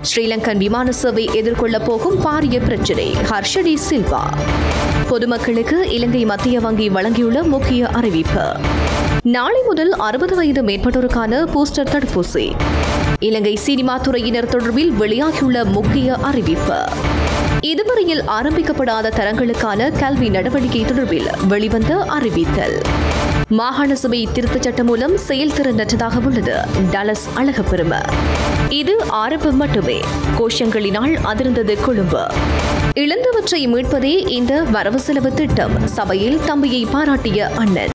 ஸ்ரீலங்கன் விமான சேவை எதிர்கொள்ளப் போகும் பாரிய பிரச்சினை ஹர்ஷடி சில்வா பொதுமக்களுக்கு இலங்கை மத்திய வங்கி வழங்கியுள்ள முக்கிய அறிவிப்பு நாளை முதல் அறுபது வயது மேற்பட்டோருக்கான பூஸ்டர் தடுப்பூசி இலங்கை சினிமா துறையினர் தொடர்பில் வெளியாகியுள்ள முக்கிய அறிவிப்பு இதுவரையில் ஆரம்பிக்கப்படாத தரங்களுக்கான கல்வி நடவடிக்கை தொடர்பில் வெளிவந்த அறிவித்தல் மாகாண சபை திருத்தச் சட்டம் மூலம் செயல்திறனற்றதாக உள்ளது டலஸ் அழகப்பெரும இது ஆரம்பம் மட்டுமே கோஷங்களினால் அதிர்ந்தது கொழும்பு இழந்தவற்றை மீட்பதே இந்த வரவு செலவு திட்டம் சபையில் தம்பியை பாராட்டிய அண்ணன்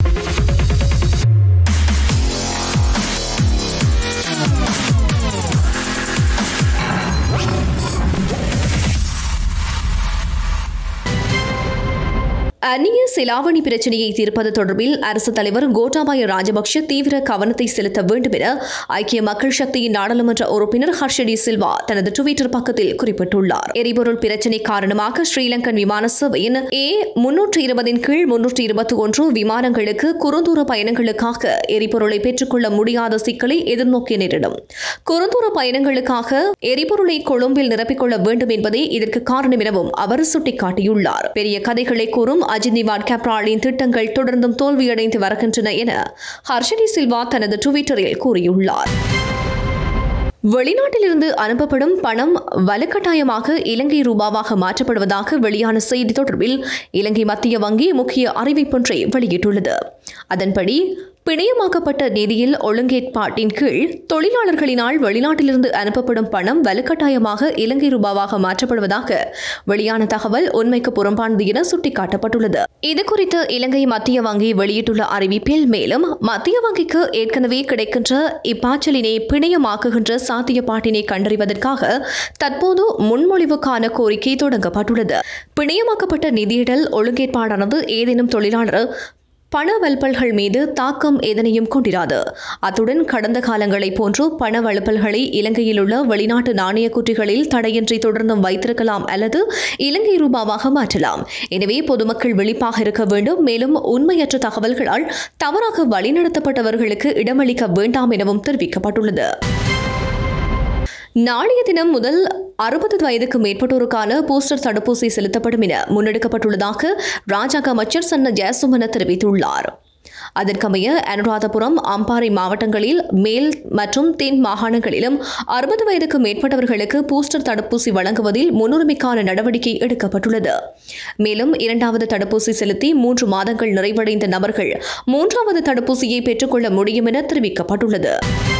அந்நிய செலாவணி பிரச்சினையை தீர்ப்பது தொடர்பில் அரசு தலைவர் கோட்டாபாய ராஜபக்ஷ தீவிர கவனத்தை செலுத்த வேண்டும் என ஐக்கிய மக்கள் சக்தியின் நாடாளுமன்ற உறுப்பினர் ஹர்ஷடி சில்வா தனது டுவிட்டர் பக்கத்தில் குறிப்பிட்டுள்ளார் எரிபொருள் பிரச்சினை காரணமாக ஸ்ரீலங்கன் விமான சேவையின் ஏ முன்னூற்று இருபதின் கீழ் முன்னூற்று இருபத்தி ஒன்று விமானங்களுக்கு குறுந்தூர பயணங்களுக்காக எரிபொருளை பெற்றுக்கொள்ள முடியாத சிக்கலை எதிர்நோக்கிய நேரிடும் குறுந்தூர பயணங்களுக்காக எரிபொருளை கொழும்பில் நிரப்பிக்கொள்ள வேண்டும் என்பதே இதற்கு காரணம் எனவும் அவர் சுட்டிக்காட்டியுள்ளார் பெரிய கதைகளை கூறும் அஜித் நிவாட் கேப்ராலின் திட்டங்கள் தொடர்ந்தும் தோல்வியடைந்து வருகின்றன என ஹர்ஷடி சில்வா தனது டுவிட்டரில் கூறியுள்ளார் வெளிநாட்டிலிருந்து அனுப்பப்படும் பணம் வலுக்கட்டாயமாக இலங்கை ரூபாவாக மாற்றப்படுவதாக வெளியான செய்தி தொடர்பில் இலங்கை மத்திய வங்கி முக்கிய அறிவிப்பொன்றை வெளியிட்டுள்ளது அதன்படி பிணையமாக்கப்பட்ட நிதியில் ஒழுங்கேற்பாட்டின் கீழ் தொழிலாளர்களினால் வெளிநாட்டிலிருந்து அனுப்பப்படும் பணம் வலுக்கட்டாயமாக இலங்கை ரூபாவாக மாற்றப்படுவதாக வெளியான தகவல் உண்மைக்கு புறம்பானது என சுட்டிக்காட்டப்பட்டுள்ளது இதுகுறித்து இலங்கை மத்திய வங்கி வெளியிட்டுள்ள அறிவிப்பில் மேலும் மத்திய வங்கிக்கு ஏற்கனவே கிடைக்கின்ற இப்பாய்ச்சலினை பிணையமாக்குகின்ற சாத்தியப்பாட்டினை கண்டறிவதற்காக தற்போது முன்மொழிவுக்கான கோரிக்கை தொடங்கப்பட்டுள்ளது பிணையமாக்கப்பட்ட நிதியிடல் ஒழுங்கேற்பாடானது ஏதேனும் தொழிலாளர் பண வல்பல்கள் மீது தாக்கம் எதனையும் கொண்டிராது அத்துடன் கடந்த காலங்களைப் போன்று பண வலுப்பல்களை இலங்கையில் உள்ள வெளிநாட்டு நாணய குற்றிகளில் தடையின்றி தொடர்ந்தும் வைத்திருக்கலாம் அல்லது இலங்கை ரூபாவாக மாற்றலாம் எனவே பொதுமக்கள் விழிப்பாக இருக்க வேண்டும் மேலும் உண்மையற்ற தகவல்களால் தவறாக வழிநடத்தப்பட்டவர்களுக்கு இடமளிக்க வேண்டாம் எனவும் தெரிவிக்கப்பட்டுள்ளது நாளைய தினம் முதல் அறுபது வயதுக்கு மேற்பட்டோருக்கான பூஸ்டர் தடுப்பூசி செலுத்தப்படும் என முன்னெடுக்கப்பட்டுள்ளதாக ராஜாங்க அமைச்சர் சன்ன ஜெயசுமன தெரிவித்துள்ளார் அதற்கமைய அனுராதபுரம் அம்பாறை மாவட்டங்களில் மேல் மற்றும் தென் மாகாணங்களிலும் அறுபது வயதுக்கு மேற்பட்டவர்களுக்கு பூஸ்டர் தடுப்பூசி வழங்குவதில் முன்னுரிமைக்கான நடவடிக்கை எடுக்கப்பட்டுள்ளது மேலும் இரண்டாவது தடுப்பூசி செலுத்தி மூன்று மாதங்கள் நிறைவடைந்த நபர்கள் மூன்றாவது தடுப்பூசியை பெற்றுக்கொள்ள முடியும் என தெரிவிக்கப்பட்டுள்ளது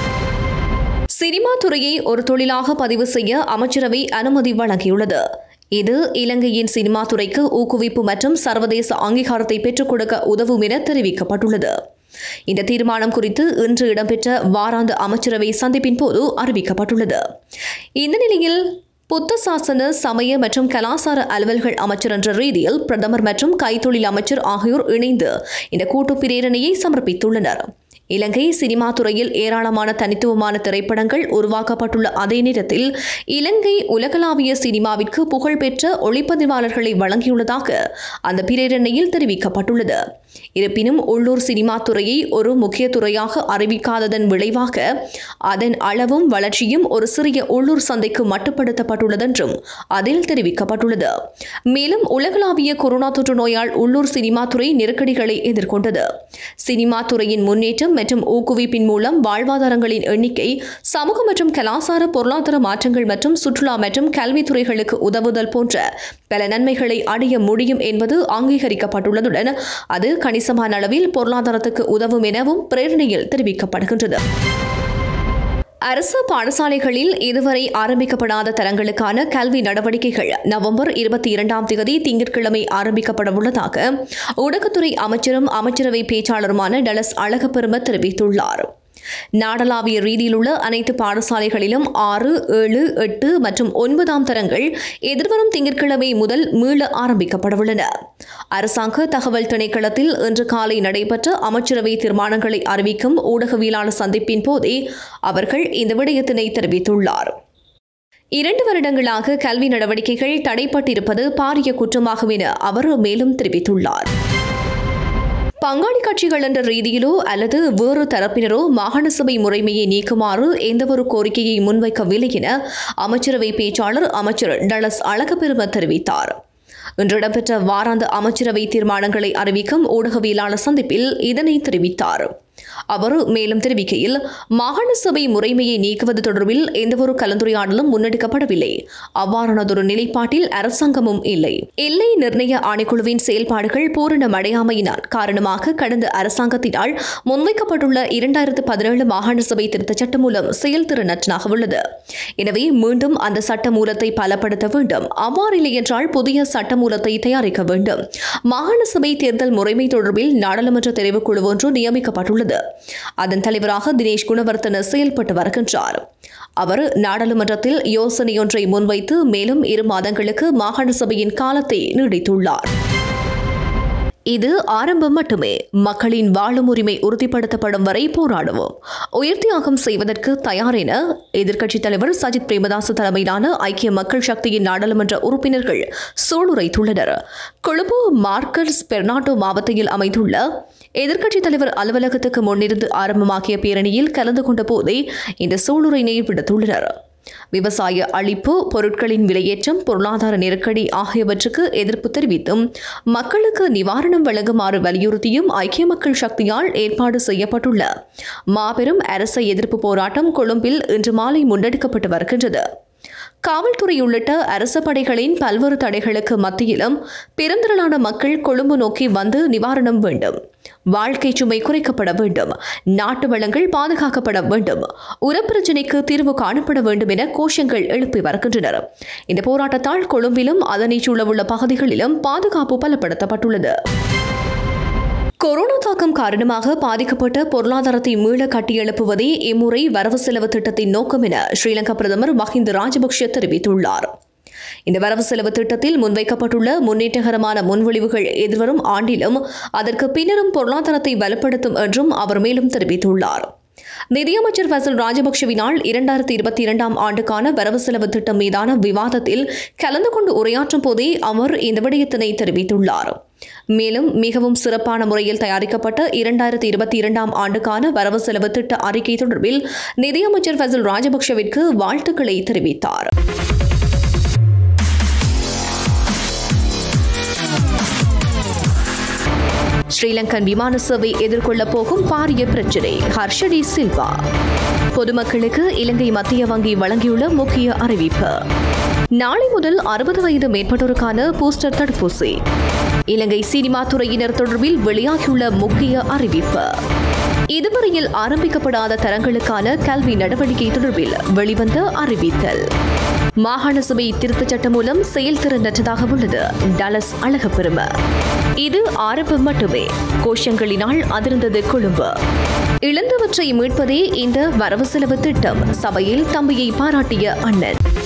சினிமா துறையை ஒரு தொழிலாக பதிவு செய்ய அமைச்சரவை அனுமதி வழங்கியுள்ளது இது இலங்கையின் சினிமா துறைக்கு ஊக்குவிப்பு மற்றும் சர்வதேச அங்கீகாரத்தை பெற்றுக் கொடுக்க உதவும் என தெரிவிக்கப்பட்டுள்ளது இந்த தீர்மானம் குறித்து இன்று இடம்பெற்ற வாராந்த அமைச்சரவை சந்திப்பின் போது அறிவிக்கப்பட்டுள்ளது இந்த நிலையில் புத்த சாசன சமய மற்றும் கலாசார அலுவல்கள் அமைச்சர் என்ற ரீதியில் பிரதமர் மற்றும் கைத்தொழில் அமைச்சர் ஆகியோர் இணைந்து இந்த கூட்டு பிரேரணையை சமர்ப்பித்துள்ளனர் இலங்கை சினிமா துறையில் ஏராளமான தனித்துவமான திரைப்படங்கள் உருவாக்கப்பட்டுள்ள அதே நேரத்தில் இலங்கை உலகளாவிய சினிமாவிற்கு புகழ்பெற்ற ஒளிப்பதிவாளர்களை வழங்கியுள்ளதாக அந்த பிரேரணையில் தெரிவிக்கப்பட்டுள்ளது இருப்பினும் உள்ளூர் சினிமா துறையை ஒரு முக்கிய துறையாக அறிவிக்காததன் விளைவாக அதன் அளவும் வளர்ச்சியும் ஒரு சிறிய உள்ளூர் சந்தைக்கு மட்டுப்படுத்தப்பட்டுள்ளதென்றும் அதில் தெரிவிக்கப்பட்டுள்ளது மேலும் உலகளாவிய கொரோனா தொற்று நோயால் உள்ளூர் சினிமா துறை நெருக்கடிகளை எதிர்கொண்டது சினிமா துறையின் முன்னேற்றம் மற்றும் ஊக்குவிப்பின் மூலம் வாழ்வாதாரங்களின் எண்ணிக்கை சமூக மற்றும் கலாசார பொருளாதார மாற்றங்கள் மற்றும் சுற்றுலா மற்றும் கல்வித்துறைகளுக்கு உதவுதல் போன்ற பல நன்மைகளை அடைய முடியும் என்பது அங்கீகரிக்கப்பட்டுள்ளதுடன் அது கணிசமான அளவில் பொருளாதாரத்துக்கு உதவும் எனவும் பிரேரணையில் தெரிவிக்கப்படுகின்றது அரசு பாடசாலைகளில் இதுவரை ஆரம்பிக்கப்படாத தரங்களுக்கான கல்வி நடவடிக்கைகள் நவம்பர் இருபத்தி இரண்டாம் தேதி திங்கட்கிழமை ஆரம்பிக்கப்பட உள்ளதாக ஊடகத்துறை அமைச்சரும் அமைச்சரவை பேச்சாளருமான டலஸ் அழகப்பெரும தெரிவித்துள்ளார் நாடளாவிய ரீதியில் உள்ள அனைத்து பாடசாலைகளிலும் ஆறு ஏழு எட்டு மற்றும் ஒன்பதாம் தரங்கள் எதிர்வரும் திங்கட்கிழமை முதல் மீள ஆரம்பிக்கப்படவுள்ளன அரசாங்க தகவல் திணைக்களத்தில் இன்று காலை நடைபெற்ற அமைச்சரவை தீர்மானங்களை அறிவிக்கும் ஊடகவியலாளர் சந்திப்பின் போதே அவர்கள் இந்த விடயத்தினை தெரிவித்துள்ளார் இரண்டு வருடங்களாக கல்வி நடவடிக்கைகள் தடைப்பட்டிருப்பது பாரிய குற்றமாகும் என அவர் மேலும் தெரிவித்துள்ளார் பங்காளி கட்சிகள் என்ற ரீதியிலோ அல்லது வேறு தரப்பினரோ மாகாண சபை முறைமையை நீக்குமாறு எந்தவொரு கோரிக்கையை முன்வைக்கவில்லை என அமைச்சரவை பேச்சாளர் அமைச்சர் டலஸ் அழகப்பெரும தெரிவித்தார் இன்று இடம்பெற்ற வாராந்த அமைச்சரவை தீர்மானங்களை அறிவிக்கும் ஊடகவியலாளர் சந்திப்பில் இதனை தெரிவித்தார் அவர் மேலும் தெரிவிக்கையில் மாகாண சபை முறைமையை நீக்குவது தொடர்பில் எந்தவொரு கலந்துரையாடலும் முன்னெடுக்கப்படவில்லை அவ்வாறானதொரு நிலைப்பாட்டில் அரசாங்கமும் இல்லை எல்லை நிர்ணய ஆணைக்குழுவின் செயல்பாடுகள் பூரணமடையாமையினால் காரணமாக கடந்த அரசாங்கத்தினால் முன்வைக்கப்பட்டுள்ள இரண்டாயிரத்து பதினேழு மாகாண சபை திருத்தச் சட்டம் மூலம் செயல்திறனற்றனாக உள்ளது எனவே மீண்டும் அந்த சட்ட மூலத்தை பலப்படுத்த வேண்டும் அவ்வாறில்லை என்றால் புதிய சட்ட மூலத்தை தயாரிக்க வேண்டும் மாகாண சபை தேர்தல் முறைமை தொடர்பில் நாடாளுமன்ற தெரிவுக்குழு ஒன்று நியமிக்கப்பட்டுள்ளது அதன் தலைவராக தினேஷ் குணவர்த்தன செயல்பட்டு வருகின்றார் அவர் நாடாளுமன்றத்தில் யோசனையொன்றை முன்வைத்து மேலும் இரு மாதங்களுக்கு மாகாண சபையின் காலத்தை நீடித்துள்ளார் இது ஆரம்பம் மட்டுமே மக்களின் வாழும் உரிமை உறுதிப்படுத்தப்படும் வரை போராடுவோம் உயிர் தியாகம் செய்வதற்கு தயார் என எதிர்க்கட்சித் தலைவர் சஜித் பிரேமதாச தலைமையிலான ஐக்கிய மக்கள் சக்தியின் நாடாளுமன்ற உறுப்பினர்கள் சூளுரைத்துள்ளனர் கொழும்பு மார்க்கர்ஸ் பெர்னாட்டோ மாவட்டத்தில் அமைந்துள்ள எதிர்க்கட்சித் தலைவர் அலுவலகத்துக்கு முன்னிருந்து ஆரம்பமாகிய பேரணியில் கலந்து கொண்ட போதே இந்த சூளுரையினை விடுத்துள்ளனர் விவசாய அழிப்பு பொருட்களின் விலையேற்றம் பொருளாதார நெருக்கடி ஆகியவற்றுக்கு எதிர்ப்பு தெரிவித்தும் மக்களுக்கு நிவாரணம் வழங்குமாறு வலியுறுத்தியும் ஐக்கிய மக்கள் சக்தியால் ஏற்பாடு செய்யப்பட்டுள்ள மாபெரும் அரச எதிர்ப்பு போராட்டம் கொழும்பில் இன்று மாலை முன்னெடுக்கப்பட்டு வருகின்றது காவல்துறை உள்ளிட்ட அரச படைகளின் பல்வேறு தடைகளுக்கு மத்தியிலும் பெருந்திரளான மக்கள் கொழும்பு நோக்கி வந்து நிவாரணம் வேண்டும் வாழ்க்கை சுமை குறைக்கப்பட வேண்டும் நாட்டு வளங்கள் பாதுகாக்கப்பட வேண்டும் உரப்பிரச்சினைக்கு தீர்வு காணப்பட வேண்டும் என கோஷங்கள் எழுப்பி வருகின்றனர் இந்த போராட்டத்தால் கொழும்பிலும் அதனைச் சூழவுள்ள பகுதிகளிலும் பாதுகாப்பு பலப்படுத்தப்பட்டுள்ளது கொரோனா தாக்கம் காரணமாக பாதிக்கப்பட்ட பொருளாதாரத்தை மீள கட்டியெழுப்புவதே இம்முறை வரவு செலவு திட்டத்தின் நோக்கம் என ஸ்ரீலங்கா பிரதமர் மஹிந்த ராஜபக்ஷ தெரிவித்துள்ளார் இந்த வரவு செலவு திட்டத்தில் முன்வைக்கப்பட்டுள்ள முன்னேற்றகரமான முன்மொழிவுகள் எதிர்வரும் ஆண்டிலும் அதற்கு பின்னரும் பொருளாதாரத்தை வலுப்படுத்தும் என்றும் அவர் மேலும் தெரிவித்துள்ளார் நிதியமைச்சர் ஃபசல் ராஜபக்ஷவினால் இரண்டாயிரத்தி இருபத்தி இரண்டாம் ஆண்டுக்கான வரவு செலவு திட்டம் மீதான விவாதத்தில் கலந்து கொண்டு உரையாற்றும் போதே அவர் இந்த விடயத்தினை தெரிவித்துள்ளார் மேலும் மிகவும் சிறப்பான முறையில் தயாரிக்கப்பட்ட இரண்டாயிரத்தி இருபத்தி இரண்டாம் ஆண்டுக்கான வரவு செலவு திட்ட அறிக்கை தொடர்பில் நிதியமைச்சர் ஃபசல் ராஜபக்ஷவிற்கு வாழ்த்துக்களை தெரிவித்தார் ஸ்ரீலங்கன் விமான சேவை எதிர்கொள்ளப் போகும் பாரிய பிரச்சினை ஹர்ஷடி சில்வா பொதுமக்களுக்கு இலங்கை மத்திய வங்கி வழங்கியுள்ள முக்கிய அறிவிப்பு நாளை முதல் அறுபது வயது மேற்பட்டோருக்கான பூஸ்டர் தடுப்பூசி இலங்கை சினிமா துறையினர் தொடர்பில் வெளியாகியுள்ள முக்கிய அறிவிப்பு இதுவரையில் ஆரம்பிக்கப்படாத தரங்களுக்கான கல்வி நடவடிக்கை தொடர்பில் வெளிவந்த அறிவித்தல் மாகாண சபை திருத்தச் சட்டம் மூலம் செயல்திறனற்றதாக உள்ளது டலஸ் அழகப்பெரும இது ஆரம்பம் மட்டுமே கோஷங்களினால் அதிர்ந்தது கொழும்பு இழந்தவற்றை மீட்பதே இந்த வரவு செலவு திட்டம் சபையில் தம்பியை பாராட்டிய அண்ணன்